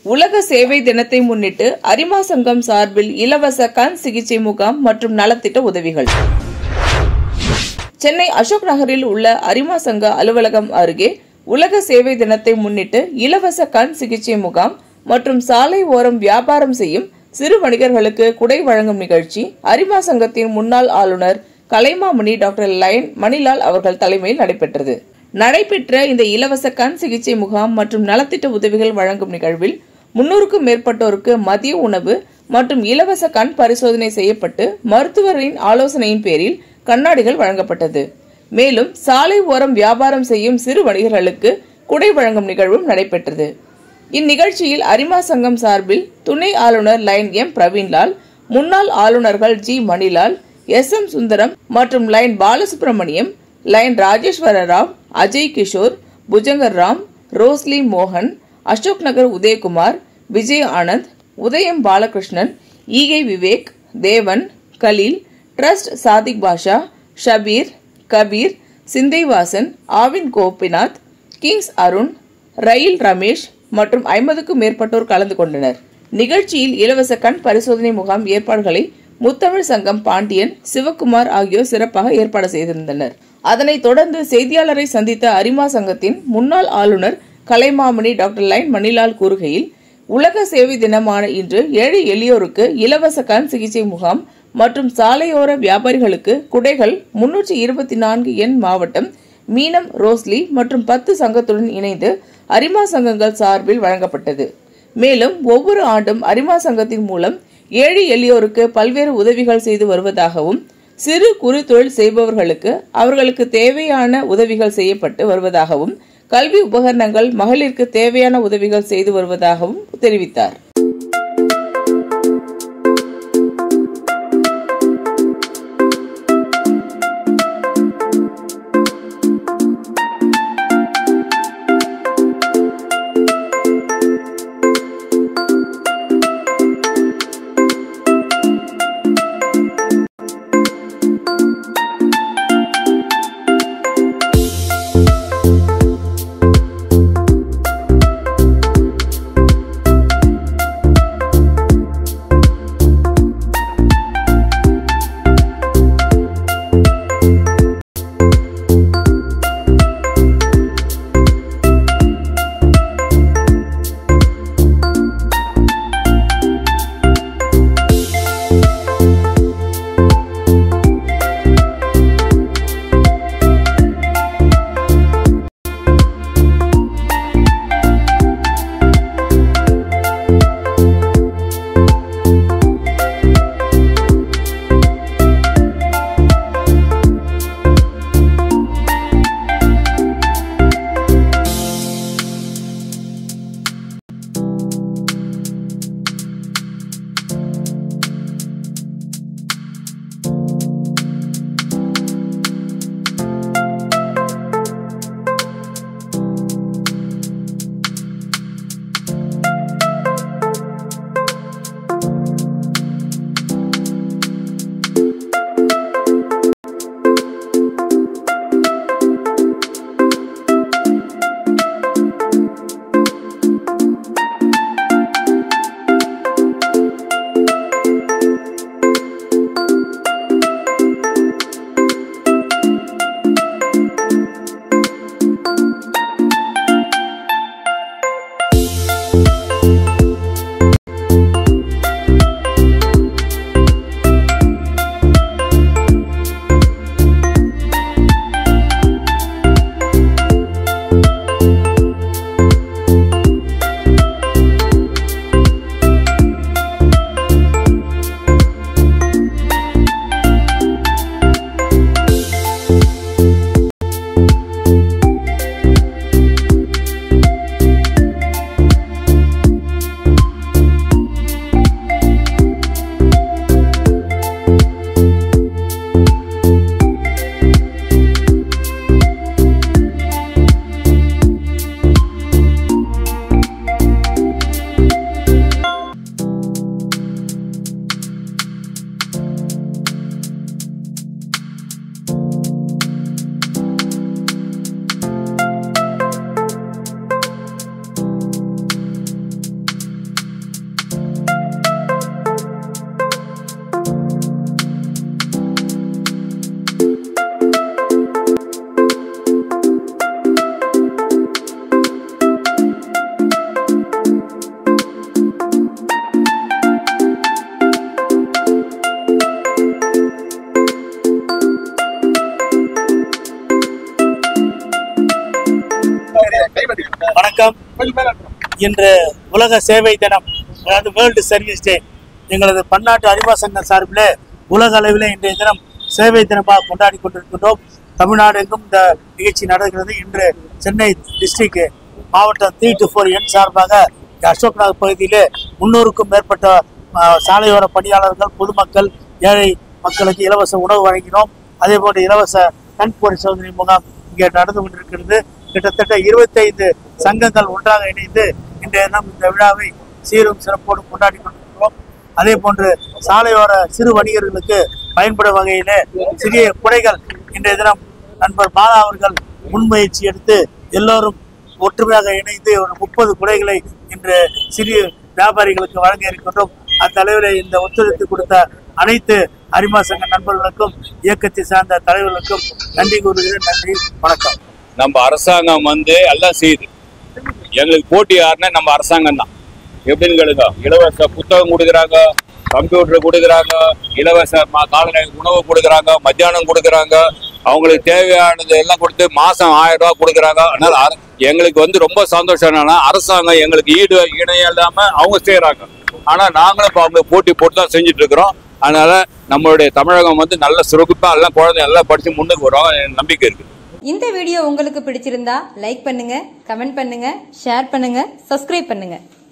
உலக சேவை தினத்தை முன்னிட்டு அரிமா சங்கம் சார்பில் இலவச கண் சிகிச்சை முகாம் மற்றும் நலத்திட்ட உதவிகள் சென்னை அசோக் நகரில் உள்ள அரிமா சங்க அலுவலகம் அருகே உலக சேவை தினத்தை முன்னிட்டு இலவச கண் சிகிச்சை முகாம் மற்றும் சாலை ஓரம் வியாபாரம் செய்யும் சிறு வணிகர்களுக்கு குடை வழங்கும் நிகழ்ச்சி அரிமா சங்கத்தின் முன்னாள் ஆளுநர் கலைமாமணி டாக்டர் லயன் மணிலால் அவர்கள் தலைமையில் நடைபெற்றது நடைபெற்ற இந்த இலவச கண் சிகிச்சை முகாம் மற்றும் நலத்திட்ட உதவிகள் வழங்கும் நிகழ்வில் முன்னூறுக்கும் மேற்பட்டோருக்கு மதிய உணவு மற்றும் இலவச கண் பரிசோதனை செய்யப்பட்டு மருத்துவரின் ஆலோசனையின் பேரில் கண்ணாடிகள் வழங்கப்பட்டது மேலும் சாலை ஓரம் வியாபாரம் செய்யும் சிறு வணிகர்களுக்கு குடை வழங்கும் நிகழ்வும் நடைபெற்றது இந்நிகழ்ச்சியில் அரிமா சங்கம் சார்பில் துணை ஆளுநர் லைன் எம் பிரவீன்லால் முன்னாள் ஆளுநர்கள் G Manilal S M Sundaram மற்றும் லைன் பாலசுப்ரமணியம் லைன் ராஜேஸ்வர ராவ் அஜய் கிஷோர் புஜங்கர் ராம் ரோஸ்லி மோகன் அசோக் நகர் உதயகுமார் விஜய் ஆனந்த் உதயம் பாலகிருஷ்ணன் ஈகை விவேக் தேவன் கலீல் ட்ரஸ்ட் சாதிக் பாஷா ஷபீர் கபீர் சிந்தைவாசன் ஆவின் கோபிநாத் கிங்ஸ் அருண் ரயில் ரமேஷ் மற்றும் ஐம்பதுக்கும் மேற்பட்டோர் கலந்து கொண்டனர் நிகழ்ச்சியில் இலவச கண் பரிசோதனை முகாம் ஏற்பாடுகளை முத்தமிழ் சங்கம் பாண்டியன் சிவக்குமார் ஆகியோர் சிறப்பாக ஏற்பாடு செய்திருந்தனர் அதனைத் தொடர்ந்து செய்தியாளரை சந்தித்த அரிமா சங்கத்தின் முன்னாள் ஆளுநர் கலைமாமணி டாக்டர் லைன் மணிலால் கூறுகையில் உலக சேவை தினமான இன்று ஏழை எளியோருக்கு இலவச கண் சிகிச்சை முகாம் மற்றும் சாலையோர வியாபாரிகளுக்கு குடைகள் முன்னூற்றி இருபத்தி நான்கு எண் மாவட்டம் மீனம் ரோஸ்லி மற்றும் பத்து சங்கத்துடன் இணைந்து அரிமா சங்கங்கள் சார்பில் வழங்கப்பட்டது மேலும் ஒவ்வொரு ஆண்டும் அரிமா சங்கத்தின் மூலம் ஏழை எளியோருக்கு பல்வேறு உதவிகள் செய்து வருவதாகவும் சிறு குறு தொழில் செய்பவர்களுக்கு அவர்களுக்கு தேவையான உதவிகள் செய்யப்பட்டு வருவதாகவும் கல்வி உபகரணங்கள் மகளிருக்கு தேவையான உதவிகள் செய்து வருவதாகவும் தெரிவித்தார் வணக்கம் இன்று உலக சேவை தினம் அதாவது வேர்ல்டு சர்வீஸ் டே எங்களது பன்னாட்டு அறிவா சங்கம் சார்பில் உலக அளவில் இன்றைய தினம் சேவை தினமாக கொண்டாடி கொண்டிருக்கின்றோம் தமிழ்நாடு எங்கும் இந்த நிகழ்ச்சி நடக்கிறது இன்று சென்னை டிஸ்ட்ரிக்ட் மாவட்டம் த்ரீ டு ஃபோர் எண் சார்பாக அசோக் நகர் பகுதியிலே முன்னூறுக்கும் மேற்பட்ட ஆஹ், சாலையோர பணியாளர்கள் பொதுமக்கள் ஏழை மக்களுக்கு இலவச உணவு வழங்கினோம் அதே போன்று இலவச கண் பரிசோதனை முகாம் இங்கே நடந்து கொண்டிருக்கிறது கிட்டத்தட்ட இருபத்தைந்து சங்கங்கள் ஒன்றாக இணைந்து இன்றைய தினம் இந்த விழாவை சீரும் சிறப்போடு கொண்டாடி கொண்டிருக்கிறோம் அதே போன்று சாலையோர சிறு வணிகர்களுக்கு பயன்படும் வகையிலே சிறிய குடைகள் இன்றைய தினம் நண்பர் பாலா அவர்கள் முன்முயற்சி எடுத்து எல்லோரும் ஒற்றுமையாக இணைந்து ஒரு முப்பது குடைகளை இன்று சிறிய வியாபாரிகளுக்கு வழங்க இருக்கின்றோம் அந்த அளவில் இந்த ஒத்துழைப்பு கொடுத்த அனைத்து அரிமா சங்க நண்பர்களுக்கும் இயக்கத்தை சார்ந்த தலைவர்களுக்கும் நன்றி கூறுகிறேன் நன்றி வணக்கம் நம்ம அரசாங்கம் வந்து எல்லாம் செய்யுது எங்களுக்கு போட்டி யாருன்னா நம்ம அரசாங்கம் தான் எப்படின்னு கேளுங்க இலவச புத்தகம் கொடுக்குறாங்க கம்ப்யூட்டர் கொடுக்குறாங்க இலவச ம- காலை உணவு கொடுக்குறாங்க மத்தியானம் கொடுக்குறாங்க அவங்களுக்கு தேவையானது எல்லாம் கொடுத்து மாசம் ஆயிரம் ரூபாய் கொடுக்குறாங்க அதனால அர- எங்களுக்கு வந்து ரொம்ப சந்தோஷம் என்னன்னா அரசாங்கம் எங்களுக்கு ஈடு இணையம் இல்லாம அவங்க செய்யறாங்க ஆனா நாங்களும் இப்போ அவங்க போட்டி போட்டு தான் செஞ்சுட்டு இருக்கிறோம் அதனால நம்மளுடைய தமிழகம் வந்து நல்ல சுருக்குப்பா எல்லாம் குழந்தை எல்லாம் படிச்சு முன்னுக்கு வருவாங்க நம்பிக்கை இருக்கு இந்த வீடியோ உங்களுக்கு பிடிச்சிருந்தா லைக் பண்ணுங்க கமெண்ட் பண்ணுங்க ஷேர் பண்ணுங்க சப்ஸ்கிரைப் பண்ணுங்க